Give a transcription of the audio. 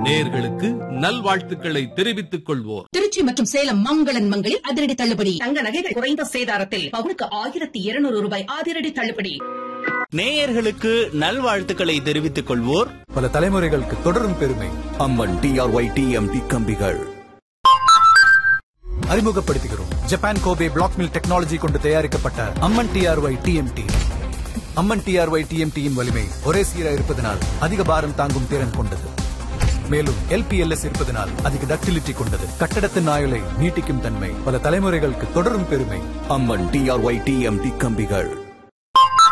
நேயர்களுக்கு நல்வாழ்த்துக்களை தெரிவித்துக் கொள்வோர் திருச்சி மற்றும் சேலம் மங்களன் மங்களில் அதிரடி தள்ளுபடி தங்க நகைகள் குறைந்த சேதாரத்தில் பவுனுக்கு ஆயிரத்தி இருநூறு ரூபாய் அதிரடி தள்ளுபடி நேயர்களுக்கு நல்வாழ்த்துக்களை தெரிவித்துக் கொள்வோர் பல தலைமுறைகளுக்கு தொடரும் பெருமை அம்மன் டிஆர்ஒய் டிஎம்டி கம்பிகள் அறிமுகப்படுத்துகிறோம் Japan Kobe black mill technology கொண்டு தயாரிக்கப்பட்ட Amman T R Y T M T Amman T R Y டிஎம்டியின் வலிமை ஒரே சீராக இருப்பதனால் அதிக பாரம் தாங்கும் திறன் கொண்டது மேலும் எல்பிஎல்எஸ் இருப்பதனால் அதிக டக்டிலிட்டி கொண்டது கட்டடத்தின் ஆயுளை நீட்டிக்கும் தன்மை பல தலைமுறைகளுக்கு தொடரும் பெருமை அம்மன் டிஆர்ஒய் டிஎம்டி கம்பிகள்